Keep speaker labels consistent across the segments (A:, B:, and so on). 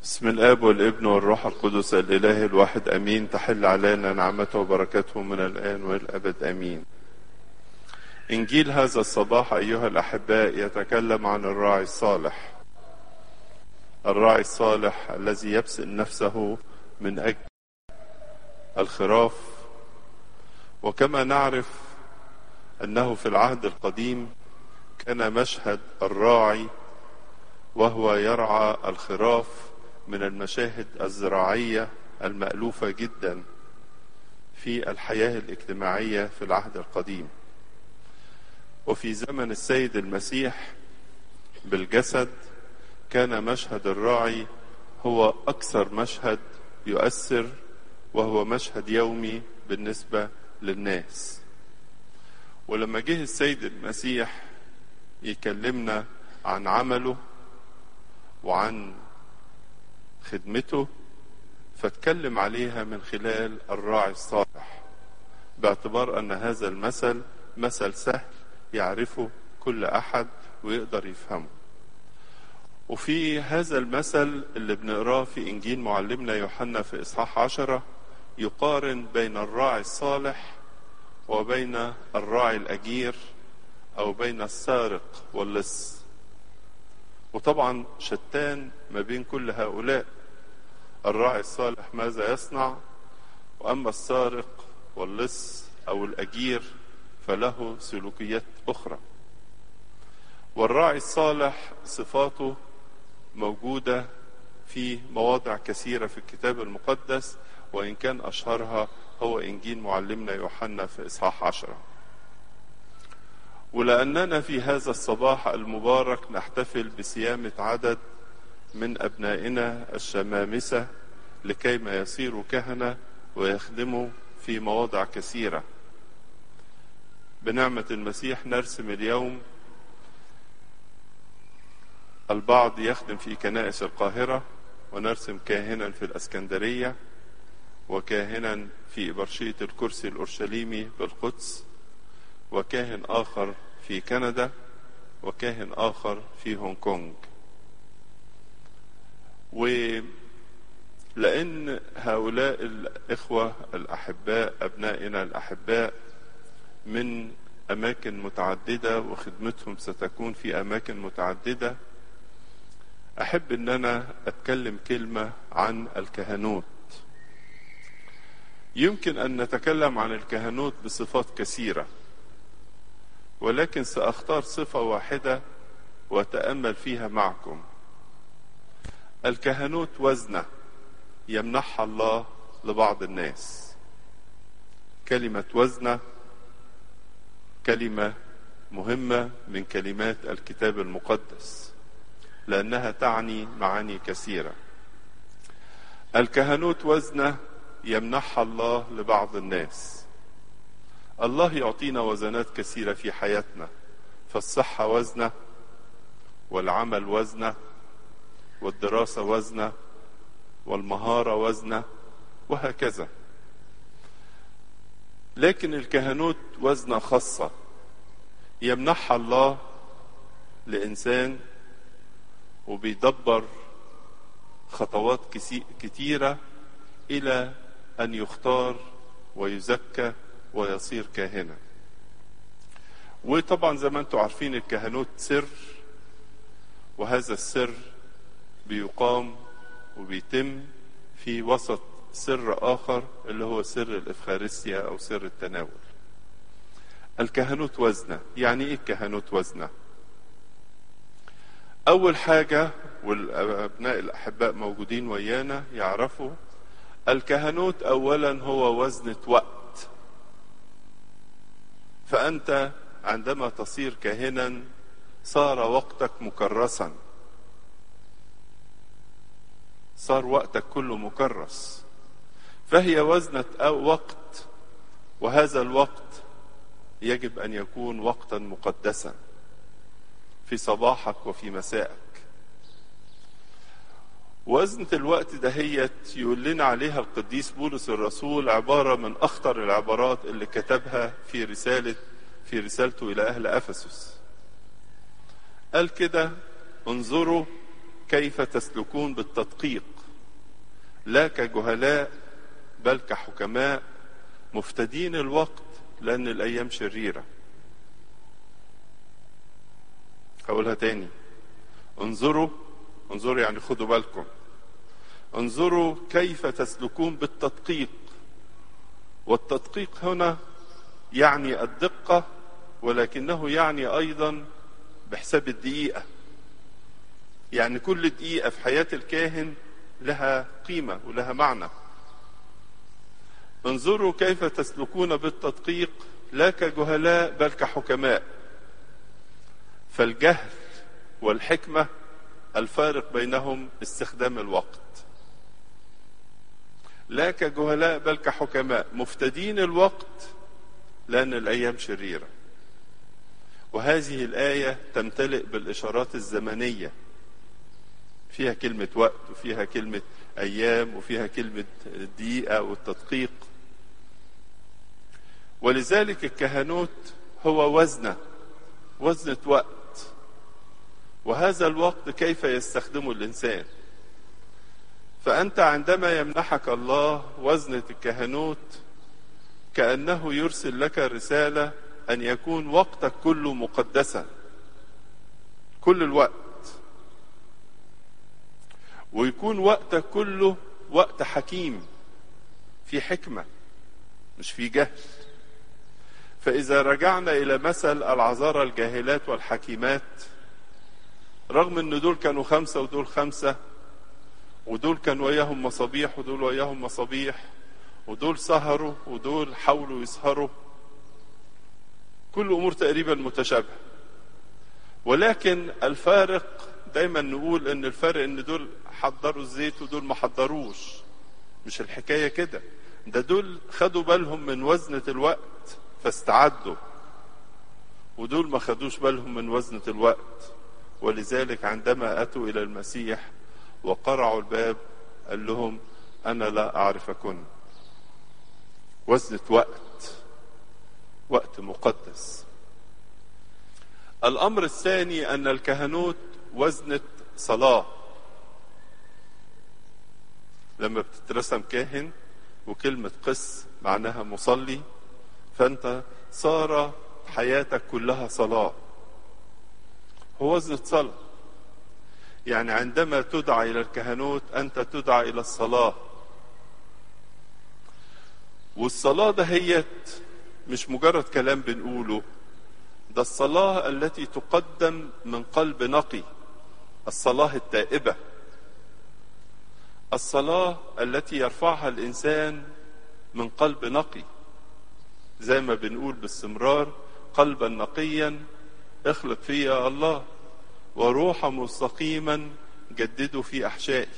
A: بسم الاب والابن والروح القدس الاله الواحد امين تحل علينا نعمته وبركته من الان والابد امين انجيل هذا الصباح ايها الاحباء يتكلم عن الراعي الصالح الراعي الصالح الذي يبذل نفسه من اجل الخراف وكما نعرف انه في العهد القديم كان مشهد الراعي وهو يرعى الخراف من المشاهد الزراعيه المالوفه جدا في الحياه الاجتماعيه في العهد القديم وفي زمن السيد المسيح بالجسد كان مشهد الراعي هو اكثر مشهد يؤثر وهو مشهد يومي بالنسبه للناس ولما جه السيد المسيح يكلمنا عن عمله وعن خدمته فاتكلم عليها من خلال الراعي الصالح باعتبار ان هذا المثل مثل سهل يعرفه كل احد ويقدر يفهمه وفي هذا المثل اللي بنقراه في انجيل معلمنا يوحنا في اصحاح عشرة يقارن بين الراعي الصالح وبين الراعي الاجير او بين السارق واللص وطبعا شتان ما بين كل هؤلاء الراعي الصالح ماذا يصنع واما السارق واللص او الاجير فله سلوكيات اخرى والراعي الصالح صفاته موجوده في مواضع كثيره في الكتاب المقدس وان كان اشهرها هو انجيل معلمنا يوحنا في اصحاح عشره ولاننا في هذا الصباح المبارك نحتفل بصيامه عدد من ابنائنا الشمامسه لكيما يصيروا كهنه ويخدموا في مواضع كثيره بنعمه المسيح نرسم اليوم البعض يخدم في كنائس القاهره ونرسم كاهنا في الاسكندريه وكاهنا في إبرشية الكرسي الأورشليمي بالقدس وكاهن آخر في كندا وكاهن آخر في هونج كونج ولأن هؤلاء الإخوة الأحباء أبنائنا الأحباء من أماكن متعددة وخدمتهم ستكون في أماكن متعددة أحب أن أنا أتكلم كلمة عن الكهنوت يمكن ان نتكلم عن الكهنوت بصفات كثيره ولكن ساختار صفه واحده واتامل فيها معكم الكهنوت وزنه يمنحها الله لبعض الناس كلمه وزنه كلمه مهمه من كلمات الكتاب المقدس لانها تعني معاني كثيره الكهنوت وزنه يمنحها الله لبعض الناس الله يعطينا وزنات كثيره في حياتنا فالصحه وزنه والعمل وزنه والدراسه وزنه والمهاره وزنه وهكذا لكن الكهنوت وزنه خاصه يمنحها الله لانسان وبيدبر خطوات كتيره الى ان يختار ويزكى ويصير كاهنا وطبعا زي ما انتم عارفين الكهنوت سر وهذا السر بيقام وبيتم في وسط سر اخر اللي هو سر الافخارستيا او سر التناول الكهنوت وزنه يعني ايه الكهنوت وزنه اول حاجه والابناء الاحباء موجودين ويانا يعرفوا الكهنوت اولا هو وزنه وقت فانت عندما تصير كاهنا صار وقتك مكرسا صار وقتك كله مكرس فهي وزنه أو وقت وهذا الوقت يجب ان يكون وقتا مقدسا في صباحك وفي مسائك وزنة الوقت دهيت يقول لنا عليها القديس بولس الرسول عبارة من أخطر العبارات اللي كتبها في رسالة في رسالته إلى أهل أفسس قال كده انظروا كيف تسلكون بالتدقيق لا كجهلاء بل كحكماء مفتدين الوقت لأن الأيام شريرة هقولها تاني انظروا انظروا يعني خدوا بالكم انظروا كيف تسلكون بالتدقيق والتدقيق هنا يعني الدقة ولكنه يعني أيضا بحساب الدقيقة يعني كل دقيقة في حياة الكاهن لها قيمة ولها معنى انظروا كيف تسلكون بالتدقيق لا كجهلاء بل كحكماء فالجهل والحكمة الفارق بينهم استخدام الوقت لا كجهلاء بل كحكماء مفتدين الوقت لأن الأيام شريرة وهذه الآية تمتلئ بالإشارات الزمنية فيها كلمة وقت وفيها كلمة أيام وفيها كلمة دقيقة والتدقيق ولذلك الكهنوت هو وزنة وزنة وقت وهذا الوقت كيف يستخدمه الإنسان فأنت عندما يمنحك الله وزنة الكهنوت كأنه يرسل لك رسالة أن يكون وقتك كله مقدسا كل الوقت ويكون وقتك كله وقت حكيم في حكمة مش في جهل فإذا رجعنا إلى مثل العذارى الجاهلات والحكيمات رغم ان دول كانوا خمسة ودول خمسة ودول كان وياهم مصابيح ودول وياهم مصابيح ودول سهروا ودول حاولوا يسهروا كل امور تقريبا متشابهه ولكن الفارق دايما نقول ان الفرق ان دول حضروا الزيت ودول ما حضروش مش الحكايه كده ده دول خدوا بالهم من وزنه الوقت فاستعدوا ودول ما خدوش بالهم من وزنه الوقت ولذلك عندما اتوا الى المسيح وقرعوا الباب قال لهم انا لا اعرفكن وزنه وقت وقت مقدس الامر الثاني ان الكهنوت وزنه صلاه لما بتترسم كاهن وكلمه قس معناها مصلي فانت صار حياتك كلها صلاه هو وزنه صلاه يعني عندما تدعى الى الكهنوت انت تدعى الى الصلاه والصلاه دهيت مش مجرد كلام بنقوله ده الصلاه التي تقدم من قلب نقي الصلاه التائبه الصلاه التي يرفعها الانسان من قلب نقي زي ما بنقول باستمرار قلبا نقيا اخلق فيا الله وروحا مستقيما جددوا في احشائي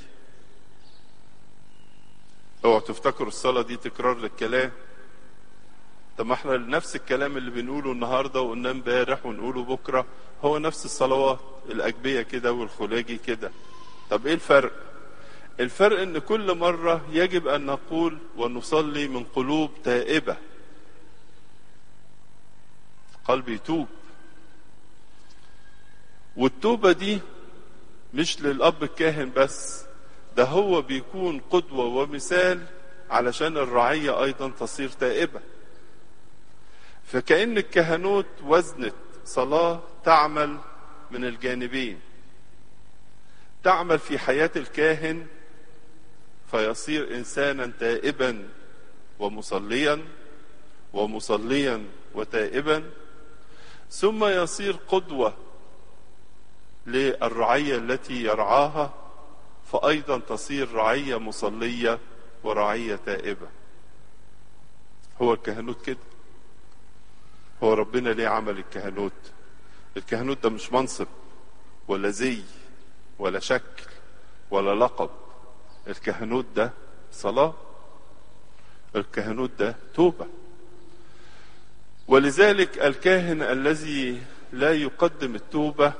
A: اوعوا تفتكروا الصلاه دي تكرار للكلام طب ما احنا نفس الكلام اللي بنقوله النهارده وقلناه امبارح ونقوله بكره هو نفس الصلوات الاجبيه كده والخلاجي كده طب ايه الفرق الفرق ان كل مره يجب ان نقول ونصلي من قلوب تائبه قلبي يتوب والتوبه دي مش للاب الكاهن بس ده هو بيكون قدوه ومثال علشان الرعيه ايضا تصير تائبه فكأن الكهنوت وزنة صلاة تعمل من الجانبين تعمل في حياة الكاهن فيصير إنسانا تائبا ومصليا ومصليا وتائبا ثم يصير قدوة للرعية التي يرعاها فأيضا تصير رعية مصلية ورعية تائبة هو الكهنوت كده هو ربنا ليه عمل الكهنوت الكهنوت ده مش منصب ولا زي ولا شكل ولا لقب الكهنوت ده صلاة الكهنوت ده توبة ولذلك الكاهن الذي لا يقدم التوبة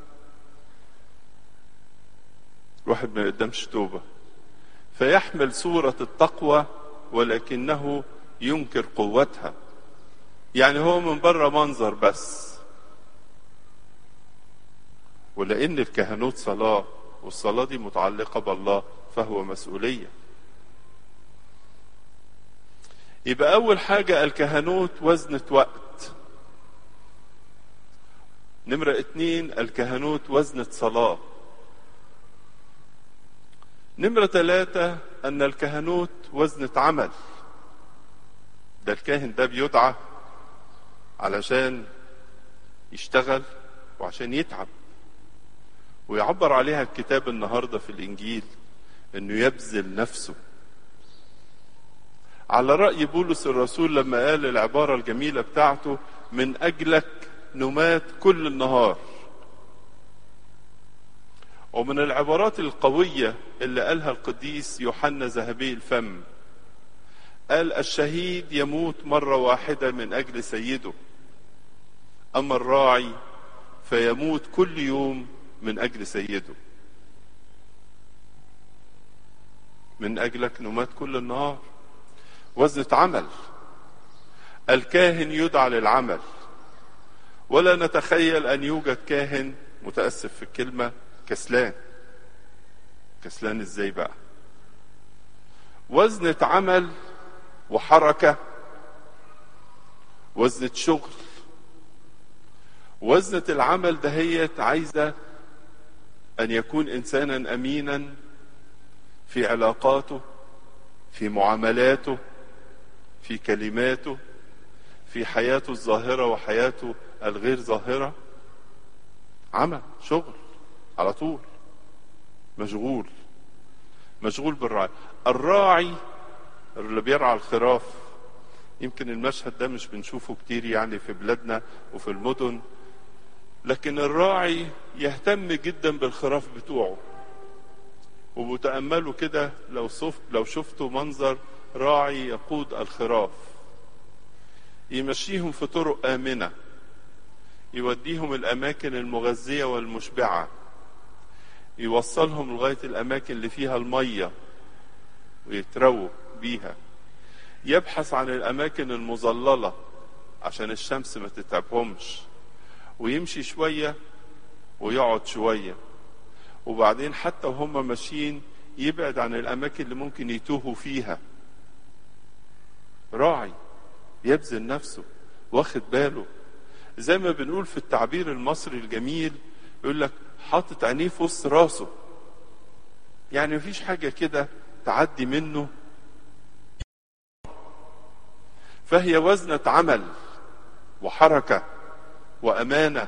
A: واحد ما يقدمش توبة فيحمل صورة التقوى ولكنه ينكر قوتها يعني هو من بره منظر بس ولان الكهنوت صلاه والصلاه دي متعلقه بالله فهو مسؤوليه يبقى أول حاجة الكهنوت وزنة وقت نمرة اتنين الكهنوت وزنة صلاة نمرة ثلاثة أن الكهنوت وزنة عمل ده الكاهن ده بيدعى علشان يشتغل وعشان يتعب ويعبر عليها الكتاب النهارده في الانجيل انه يبذل نفسه على راي بولس الرسول لما قال العباره الجميله بتاعته من اجلك نمات كل النهار ومن العبارات القويه اللي قالها القديس يوحنا ذهبي الفم قال الشهيد يموت مره واحده من اجل سيده اما الراعي فيموت كل يوم من اجل سيده من اجلك نمات كل النهار وزنة عمل الكاهن يدعى للعمل ولا نتخيل ان يوجد كاهن متاسف في الكلمه كسلان كسلان ازاي بقى وزنة عمل وحركه وزنة شغل وزنة العمل دهيت عايزة أن يكون إنسانا أمينا في علاقاته في معاملاته في كلماته في حياته الظاهرة وحياته الغير ظاهرة عمل شغل على طول مشغول مشغول بالراعي الراعي اللي بيرعى الخراف يمكن المشهد ده مش بنشوفه كتير يعني في بلادنا وفي المدن لكن الراعي يهتم جدا بالخراف بتوعه وبتأملوا كده لو صف لو شفتوا منظر راعي يقود الخراف يمشيهم في طرق آمنة يوديهم الأماكن المغذية والمشبعة يوصلهم لغاية الأماكن اللي فيها المية ويترووا بيها يبحث عن الأماكن المظللة عشان الشمس ما تتعبهمش ويمشي شوية ويقعد شوية وبعدين حتى وهم ماشيين يبعد عن الأماكن اللي ممكن يتوهوا فيها راعي يبذل نفسه واخد باله زي ما بنقول في التعبير المصري الجميل يقول لك حاطط عينيه في وسط راسه يعني مفيش حاجة كده تعدي منه فهي وزنة عمل وحركة وأمانة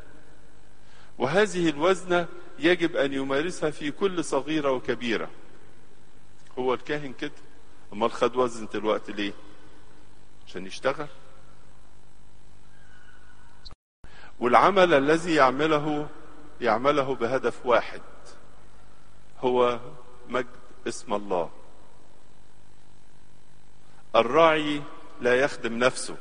A: وهذه الوزنة يجب أن يمارسها في كل صغيرة وكبيرة هو الكاهن كده أمال خد وزنة الوقت ليه عشان يشتغل والعمل الذي يعمله يعمله بهدف واحد هو مجد اسم الله الراعي لا يخدم نفسه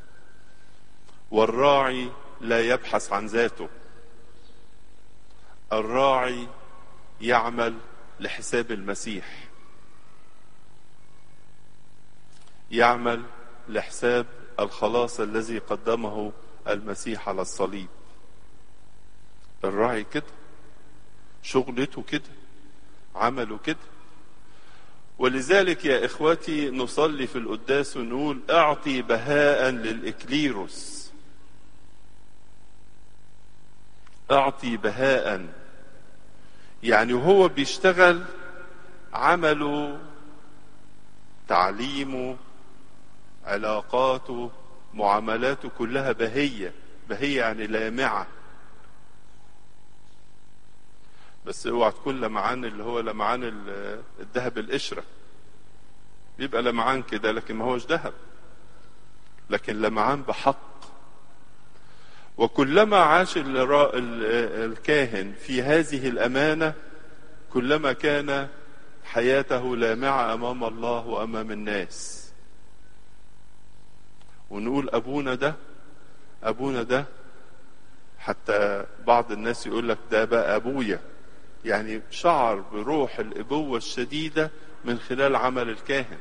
A: والراعي لا يبحث عن ذاته الراعي يعمل لحساب المسيح يعمل لحساب الخلاص الذي قدمه المسيح على الصليب الراعي كده شغلته كده عمله كده ولذلك يا اخوتي نصلي في القداس ونقول اعطي بهاء للاكليروس اعطي بهاء يعني هو بيشتغل عمله تعليمه علاقاته معاملاته كلها بهية بهية يعني لامعة بس اوعى تكون لمعان اللي هو لمعان الذهب القشرة بيبقى لمعان كده لكن ما هوش ذهب لكن لمعان بحق وكلما عاش الكاهن في هذه الأمانة كلما كان حياته لامعة أمام الله وأمام الناس ونقول أبونا ده أبونا ده حتى بعض الناس يقول لك ده بقى أبويا يعني شعر بروح الأبوة الشديدة من خلال عمل الكاهن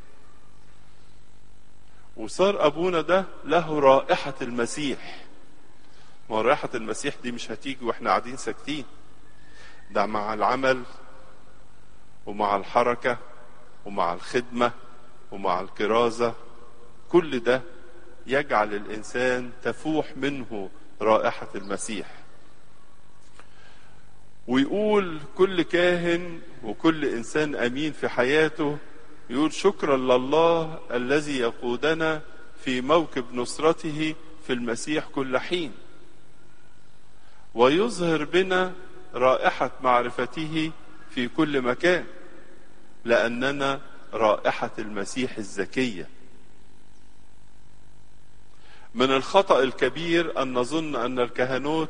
A: وصار أبونا ده له رائحة المسيح ما رائحة المسيح دي مش هتيجي واحنا قاعدين ساكتين ده مع العمل ومع الحركة ومع الخدمة ومع الكرازة كل ده يجعل الانسان تفوح منه رائحه المسيح ويقول كل كاهن وكل انسان امين في حياته يقول شكرا لله الذي يقودنا في موكب نصرته في المسيح كل حين ويظهر بنا رائحه معرفته في كل مكان لاننا رائحه المسيح الزكيه من الخطا الكبير ان نظن ان الكهنوت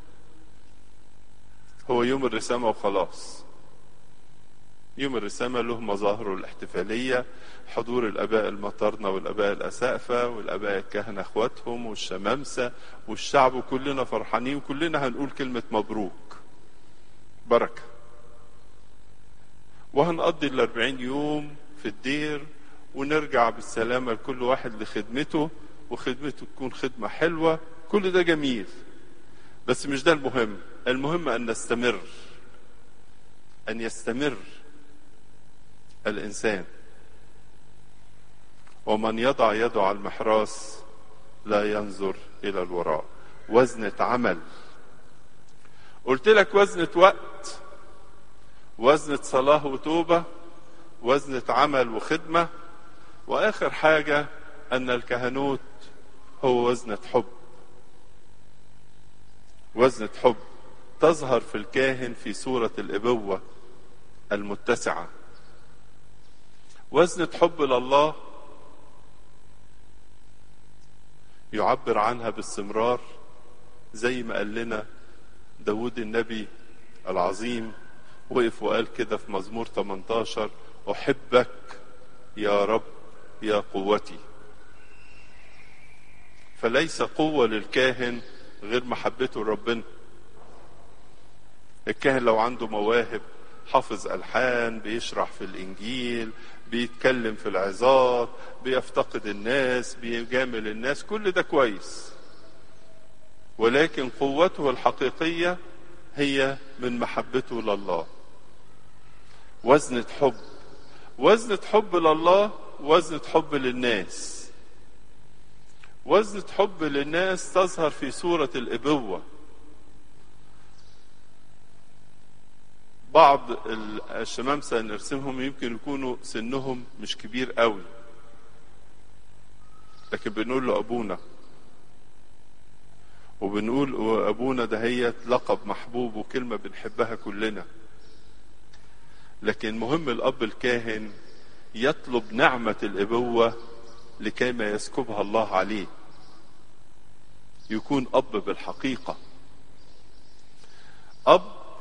A: هو يوم الرسامه وخلاص يوم الرسامه له مظاهره الاحتفاليه حضور الاباء المطرنه والاباء الاسقفه والاباء الكهنه اخواتهم والشمامسه والشعب كلنا فرحانين وكلنا هنقول كلمه مبروك بركه وهنقضي الأربعين يوم في الدير ونرجع بالسلامة لكل واحد لخدمته وخدمته تكون خدمة حلوة كل ده جميل بس مش ده المهم المهم أن نستمر أن يستمر الإنسان ومن يضع يده على المحراس لا ينظر إلى الوراء وزنة عمل قلت لك وزنة وقت وزنة صلاة وتوبة وزنة عمل وخدمة وآخر حاجة أن الكهنوت هو وزنة حب وزنة حب تظهر في الكاهن في صورة الإبوة المتسعة وزنة حب لله يعبر عنها باستمرار زي ما قال لنا داود النبي العظيم وقف وقال كده في مزمور 18 أحبك يا رب يا قوتي فليس قوة للكاهن غير محبته لربنا الكاهن لو عنده مواهب حافظ ألحان بيشرح في الإنجيل بيتكلم في العظات بيفتقد الناس بيجامل الناس كل ده كويس ولكن قوته الحقيقية هي من محبته لله وزنة حب وزنة حب لله وزنة حب للناس وزنة حب للناس تظهر في صورة الإبوة بعض الشمامسة نرسمهم يمكن يكونوا سنهم مش كبير قوي لكن بنقول له أبونا وبنقول أبونا دهيت لقب محبوب وكلمة بنحبها كلنا لكن مهم الأب الكاهن يطلب نعمة الأبوة لكي ما يسكبها الله عليه يكون أب بالحقيقة أب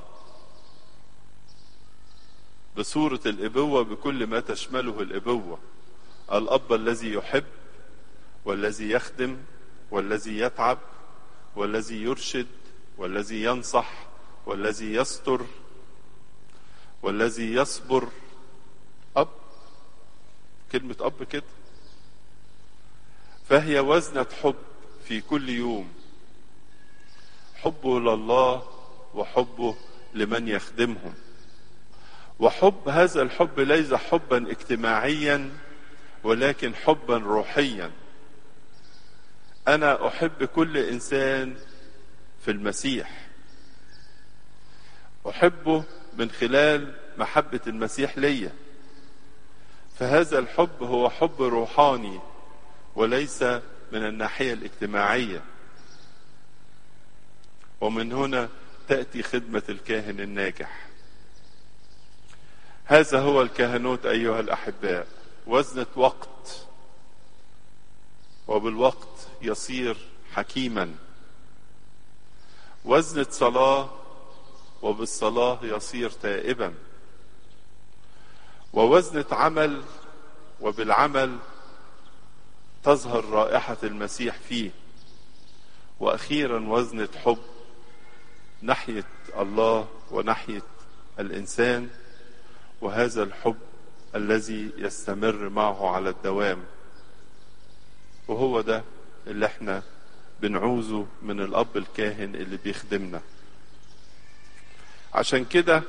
A: بصورة الأبوة بكل ما تشمله الأبوة الأب الذي يحب والذي يخدم والذي يتعب والذي يرشد والذي ينصح والذي يستر والذي يصبر أب كلمة أب كده فهي وزنة حب في كل يوم حبه لله وحبه لمن يخدمهم وحب هذا الحب ليس حبا اجتماعيا ولكن حبا روحيا انا احب كل انسان في المسيح احبه من خلال محبه المسيح ليا فهذا الحب هو حب روحاني وليس من الناحيه الاجتماعيه ومن هنا تاتي خدمه الكاهن الناجح هذا هو الكهنوت ايها الاحباء وزنه وقت وبالوقت يصير حكيما وزنه صلاه وبالصلاه يصير تائبا ووزنه عمل وبالعمل تظهر رائحه المسيح فيه واخيرا وزنه حب ناحيه الله وناحيه الانسان وهذا الحب الذي يستمر معه على الدوام وهو ده اللي احنا بنعوزه من الاب الكاهن اللي بيخدمنا عشان كده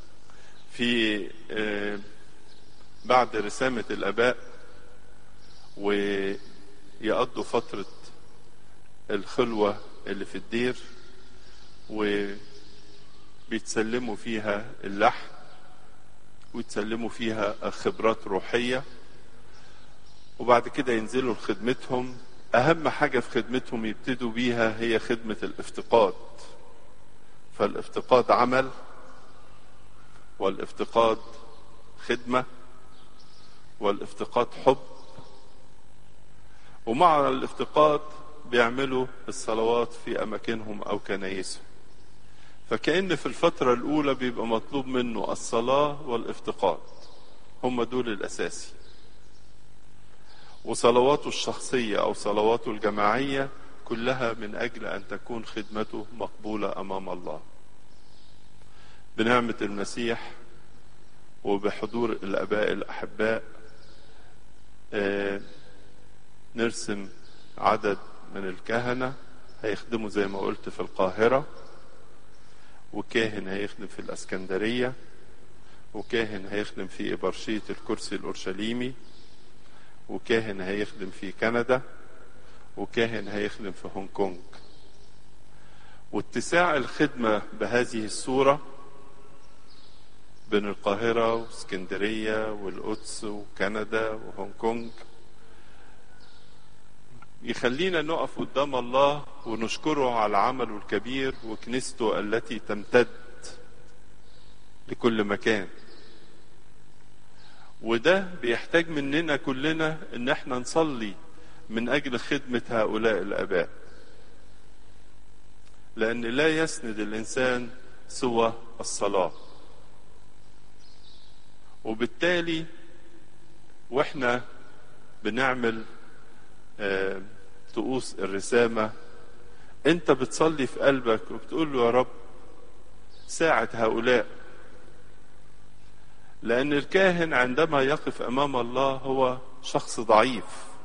A: في بعد رسامة الآباء ويقضوا فترة الخلوة اللي في الدير وبيتسلموا فيها اللحن ويتسلموا فيها خبرات روحية وبعد كده ينزلوا لخدمتهم أهم حاجة في خدمتهم يبتدوا بيها هي خدمة الافتقاد فالافتقاد عمل والافتقاد خدمة والافتقاد حب ومع الافتقاد بيعملوا الصلوات في أماكنهم أو كنايسهم فكأن في الفترة الأولى بيبقى مطلوب منه الصلاة والافتقاد هم دول الأساسي وصلواته الشخصية أو صلواته الجماعية كلها من أجل أن تكون خدمته مقبولة أمام الله بنعمة المسيح وبحضور الآباء الأحباء آه نرسم عدد من الكهنة هيخدموا زي ما قلت في القاهرة وكاهن هيخدم في الاسكندريه وكاهن هيخدم في إبرشية الكرسي الأورشليمي وكاهن هيخدم في كندا وكاهن هيخدم في هونج كونج واتساع الخدمة بهذه الصورة بين القاهرة واسكندرية والقدس وكندا وهونج كونج يخلينا نقف قدام الله ونشكره على عمله الكبير وكنيسته التي تمتد لكل مكان وده بيحتاج مننا كلنا ان احنا نصلي من اجل خدمة هؤلاء الاباء لان لا يسند الانسان سوى الصلاة وبالتالي واحنا بنعمل آه طقوس الرسامة انت بتصلي في قلبك وبتقول له يا رب ساعد هؤلاء لأن الكاهن عندما يقف أمام الله هو شخص ضعيف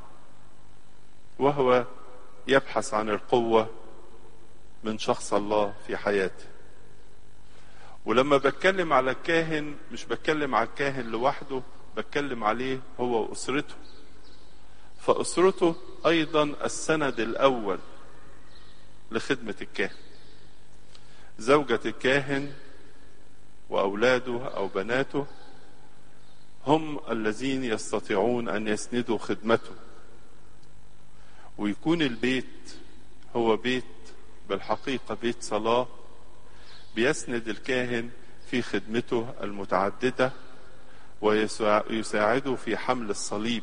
A: وهو يبحث عن القوة من شخص الله في حياته ولما بتكلم على الكاهن مش بتكلم على الكاهن لوحده بتكلم عليه هو وأسرته فأسرته أيضا السند الأول لخدمة الكاهن زوجة الكاهن وأولاده أو بناته هم الذين يستطيعون أن يسندوا خدمته ويكون البيت هو بيت بالحقيقة بيت صلاة بيسند الكاهن في خدمته المتعددة ويساعده في حمل الصليب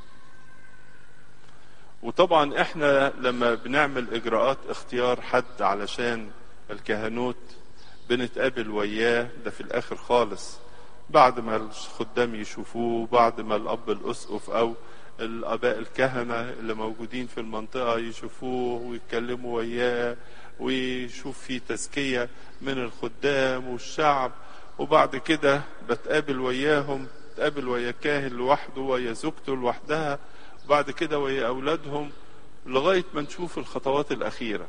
A: وطبعا احنا لما بنعمل اجراءات اختيار حد علشان الكهنوت بنتقابل وياه ده في الاخر خالص بعد ما الخدام يشوفوه بعد ما الاب الاسقف او الاباء الكهنه اللي موجودين في المنطقه يشوفوه ويتكلموا وياه ويشوف في تزكيه من الخدام والشعب وبعد كده بتقابل وياهم تقابل ويا كاهن لوحده ويا زوجته لوحدها وبعد كده ويا اولادهم لغايه ما نشوف الخطوات الاخيره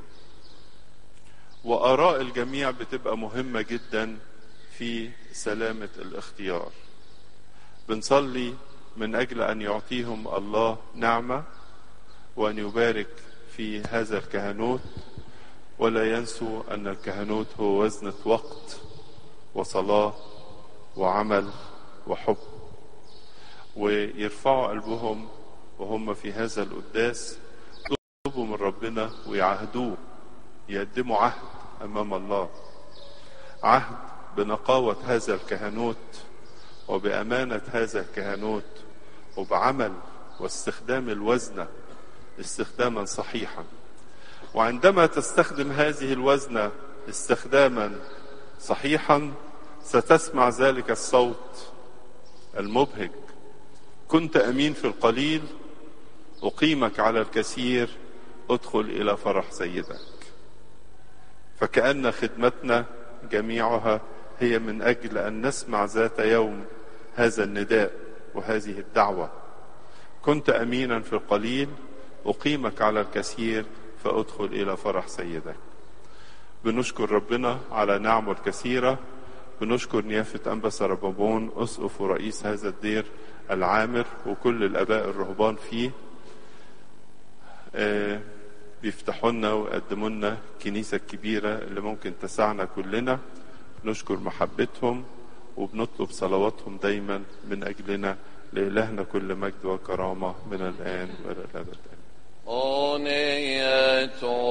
A: واراء الجميع بتبقى مهمه جدا في سلامه الاختيار بنصلي من اجل ان يعطيهم الله نعمه وان يبارك في هذا الكهنوت ولا ينسوا ان الكهنوت هو وزنه وقت وصلاه وعمل وحب ويرفعوا قلبهم وهم في هذا القداس يطلبوا من ربنا ويعهدوه يقدموا عهد امام الله عهد بنقاوه هذا الكهنوت وبامانه هذا الكهنوت وبعمل واستخدام الوزنه استخداما صحيحا وعندما تستخدم هذه الوزنه استخداما صحيحا ستسمع ذلك الصوت المبهج كنت امين في القليل اقيمك على الكثير ادخل الى فرح سيدك فكأن خدمتنا جميعها هي من أجل أن نسمع ذات يوم هذا النداء وهذه الدعوة كنت أمينا في القليل أقيمك على الكثير فأدخل إلى فرح سيدك بنشكر ربنا على نعمه الكثيرة بنشكر نيافة أنبا ربابون أسقف ورئيس هذا الدير العامر وكل الآباء الرهبان فيه آه، بيفتحوا لنا ويقدموا لنا الكنيسة الكبيرة اللي ممكن تسعنا كلنا نشكر محبتهم وبنطلب صلواتهم دايما من أجلنا لإلهنا كل مجد وكرامة من الآن وإلى الأبد
B: أونية